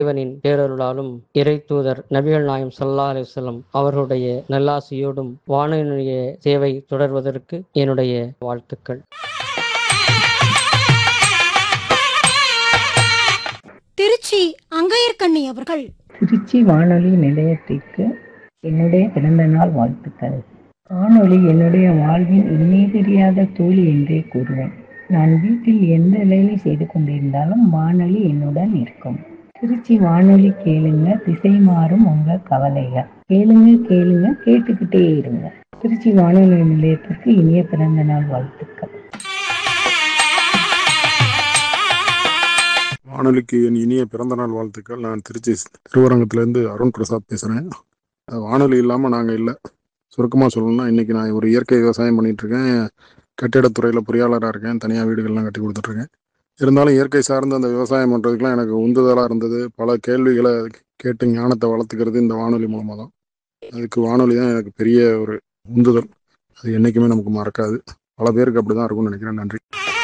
இறைவனின் பேரருளாலும் இறை தூதர் நபிகள் நாயம் சல்லா அலிவல்லம் அவர்களுடைய நல்லாசியோடும் வானொலிய சேவை தொடர்வதற்கு என்னுடைய வாழ்த்துக்கள் திருச்சி அங்கையர்கண்ணி அவர்கள் திருச்சி வானொலி நிலையத்திற்கு என்னுடைய பிறந்த நாள் வாழ்த்துக்கள் வானொலி என்னுடைய வாழ்வின் இணை தெரியாத தோழி என்றே கூறுவேன் நான் வீட்டில் எந்த வேலை செய்து கொண்டிருந்தாலும் வானொலி என்னுடன் இருக்கும் திருச்சி வானொலி கேளுங்க திசை மாறும் உங்க கவலைகள் கேளுங்க கேளுங்க கேட்டுக்கிட்டே இருங்க திருச்சி வானொலி நிலையத்திற்கு இனிய பிறந்த நாள் வாழ்த்துக்கள் வானொலிக்கு என் இனிய பிறந்தநாள் வாழ்த்துக்கள் நான் திருச்சி திருவரங்கத்திலேருந்து அருண் பிரசாத் பேசுகிறேன் வானொலி இல்லாமல் நாங்கள் இல்லை சுருக்கமாக சொல்லணும்னா இன்றைக்கி நான் ஒரு இயற்கை விவசாயம் பண்ணிட்டு இருக்கேன் கட்டிடத்துறையில் பொறியாளராக இருக்கேன் தனியாக வீடுகள்லாம் கட்டி கொடுத்துட்ருக்கேன் இருந்தாலும் இயற்கை சார்ந்த அந்த விவசாயம் பண்ணுறதுக்குலாம் எனக்கு உந்துதலாக இருந்தது பல கேள்விகளை கேட்டு ஞானத்தை வளர்த்துக்கிறது இந்த வானொலி மூலமாக தான் அதுக்கு வானொலி தான் எனக்கு பெரிய ஒரு உந்துதல் அது என்றைக்குமே நமக்கு மறக்காது பல பேருக்கு அப்படி தான் இருக்கும்னு நினைக்கிறேன் நன்றி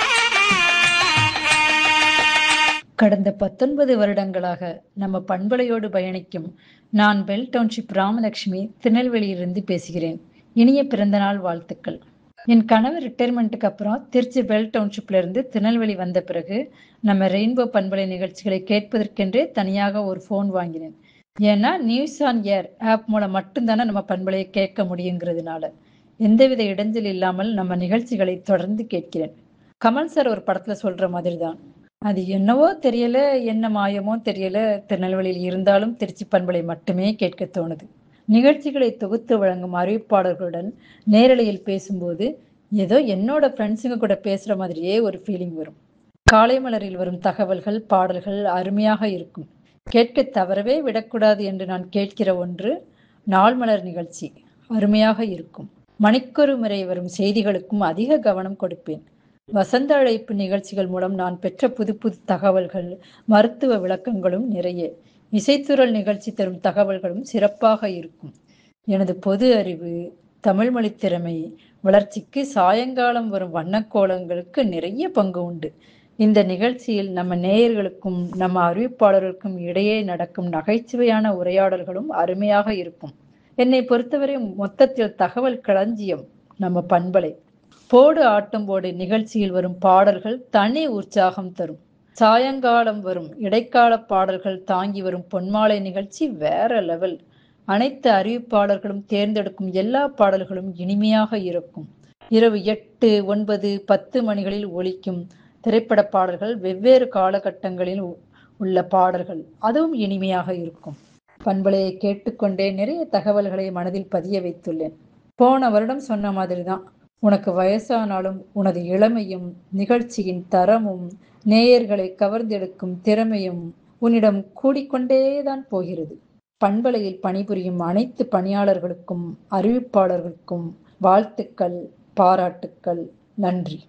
கடந்த பத்தொன்பது வருடங்களாக நம்ம பண்பலையோடு பயணிக்கும் நான் பெல் டவுன்ஷிப் ராமலட்சுமி திருநெல்வேலியிலிருந்து பேசுகிறேன் இனிய பிறந்தநாள் வாழ்த்துக்கள் என் கணவர் ரிட்டையர்மெண்ட்டுக்கு அப்புறம் திருச்சி பெல் டவுன்ஷிப்ல இருந்து திருநெல்வேலி வந்த பிறகு நம்ம ரெயின்போ பண்பலை நிகழ்ச்சிகளை கேட்பதற்கென்றே தனியாக ஒரு ஃபோன் வாங்கினேன் ஏன்னா நியூஸ் ஆன் ஏர் ஆப் மூலம் மட்டும்தானே நம்ம பண்பலையை கேட்க முடியுங்கிறதுனால எந்தவித இடைஞ்சல் இல்லாமல் நம்ம நிகழ்ச்சிகளை தொடர்ந்து கேட்கிறேன் கமல் சார் ஒரு படத்துல சொல்ற மாதிரி தான் அது என்னவோ தெரியல என்ன மாயமோ தெரியல திருநெல்வேலியில் இருந்தாலும் திருச்சி பண்பலை மட்டுமே கேட்க தோணுது நிகழ்ச்சிகளை தொகுத்து வழங்கும் அறிவிப்பாளர்களுடன் நேரலையில் பேசும்போது ஏதோ என்னோட ஃப்ரெண்ட்ஸுங்க கூட பேசுற மாதிரியே ஒரு ஃபீலிங் வரும் காலை மலரில் வரும் தகவல்கள் பாடல்கள் அருமையாக இருக்கும் கேட்க தவறவே விடக்கூடாது என்று நான் கேட்கிற ஒன்று நாள் மலர் நிகழ்ச்சி அருமையாக இருக்கும் மணிக்கொரு முறை வரும் செய்திகளுக்கும் அதிக கவனம் கொடுப்பேன் வசந்த அழைப்பு நிகழ்ச்சிகள் மூலம் நான் பெற்ற புது புது தகவல்கள் மருத்துவ விளக்கங்களும் நிறைய இசைத்துறல் நிகழ்ச்சி தரும் தகவல்களும் சிறப்பாக இருக்கும் எனது பொது அறிவு தமிழ் மொழி திறமை வளர்ச்சிக்கு சாயங்காலம் வரும் வண்ணக்கோலங்களுக்கு நிறைய பங்கு உண்டு இந்த நிகழ்ச்சியில் நம்ம நேயர்களுக்கும் நம்ம அறிவிப்பாளர்களுக்கும் இடையே நடக்கும் நகைச்சுவையான உரையாடல்களும் அருமையாக இருக்கும் என்னை பொறுத்தவரை மொத்தத்தில் தகவல் களஞ்சியம் நம்ம பண்பலை போடு ஆட்டம் போடு நிகழ்ச்சியில் வரும் பாடல்கள் தனி உற்சாகம் தரும் சாயங்காலம் வரும் இடைக்கால பாடல்கள் தாங்கி வரும் பொன்மாலை நிகழ்ச்சி வேற லெவல் அனைத்து அறிவிப்பாளர்களும் தேர்ந்தெடுக்கும் எல்லா பாடல்களும் இனிமையாக இருக்கும் இரவு எட்டு ஒன்பது பத்து மணிகளில் ஒலிக்கும் திரைப்பட பாடல்கள் வெவ்வேறு காலகட்டங்களில் உள்ள பாடல்கள் அதுவும் இனிமையாக இருக்கும் பண்பலையை கேட்டுக்கொண்டே நிறைய தகவல்களை மனதில் பதிய வைத்துள்ளேன் போன வருடம் சொன்ன மாதிரி தான் உனக்கு வயசானாலும் உனது இளமையும் நிகழ்ச்சியின் தரமும் நேயர்களை கவர்ந்தெடுக்கும் திறமையும் உன்னிடம் கூடிக்கொண்டேதான் போகிறது பண்பலையில் பணிபுரியும் அனைத்து பணியாளர்களுக்கும் அறிவிப்பாளர்களுக்கும் வாழ்த்துக்கள் பாராட்டுக்கள் நன்றி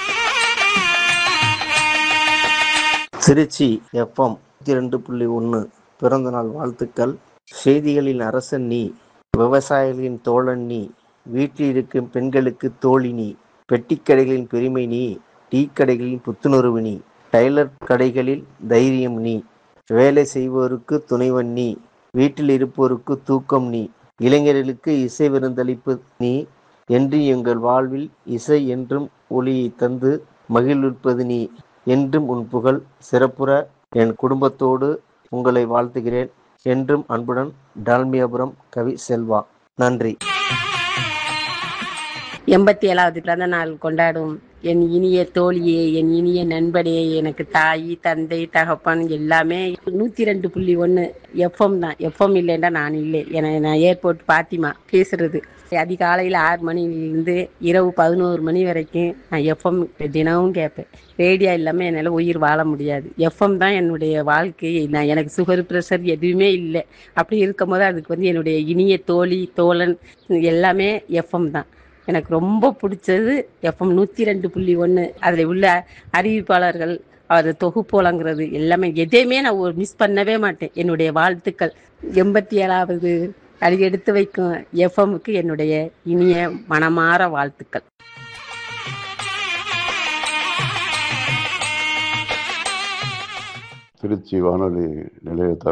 திருச்சி எஃப்எம் இரண்டு புள்ளி ஒன்று பிறந்தநாள் வாழ்த்துக்கள் செய்திகளின் அரசன் நீ விவசாயிகளின் தோழன் நீ வீட்டில் இருக்கும் பெண்களுக்கு தோழி நீ பெட்டிக்கடைகளின் பெருமை நீ டீ கடைகளின் புத்துணர்வு நீ டைலர் கடைகளில் தைரியம் நீ வேலை செய்வோருக்கு துணைவன் நீ வீட்டில் இருப்போருக்கு தூக்கம் நீ இளைஞர்களுக்கு இசை விருந்தளிப்பு நீ என்று எங்கள் வாழ்வில் இசை என்றும் ஒளியை தந்து மகிழ்விப்பது நீ என்றும் உன் புகழ் சிறப்புற என் குடும்பத்தோடு உங்களை வாழ்த்துகிறேன் என்றும் அன்புடன் டால்மியாபுரம் கவி செல்வா நன்றி எண்பத்தி ஏழாவது பிறந்த நாள் கொண்டாடும் என் இனிய தோழியே என் இனிய நண்பனே எனக்கு தாய் தந்தை தகப்பன் எல்லாமே நூத்தி ரெண்டு புள்ளி ஒன்று எஃப்எம் தான் எஃப்எம் இல்லைன்னா நான் இல்லை என நான் ஏர்போர்ட் பாத்திமா பேசுறது அதிகாலையில் ஆறு மணிலிருந்து இரவு பதினோரு மணி வரைக்கும் நான் எஃப்எம் தினமும் கேட்பேன் ரேடியோ இல்லாமல் என்னால் உயிர் வாழ முடியாது எஃப்எம் தான் என்னுடைய வாழ்க்கை நான் எனக்கு சுகர் ப்ரெஷர் எதுவுமே இல்லை அப்படி இருக்கும் போது அதுக்கு வந்து என்னுடைய இனிய தோழி தோழன் எல்லாமே எஃப்எம் தான் எனக்கு ரொம்ப பிடிச்சது எஃப்எம் நூற்றி ரெண்டு புள்ளி ஒன்று அதில் உள்ள அறிவிப்பாளர்கள் அவர் தொகுப்போலங்கிறது எல்லாமே எதையுமே நான் ஒரு மிஸ் பண்ணவே மாட்டேன் என்னுடைய வாழ்த்துக்கள் எண்பத்தி ஏழாவது அடி எடுத்து வைக்கும் எஃப்எம்முக்கு என்னுடைய இனிய மனமாற வாழ்த்துக்கள் திருச்சி வானொலி நிலையத்தார்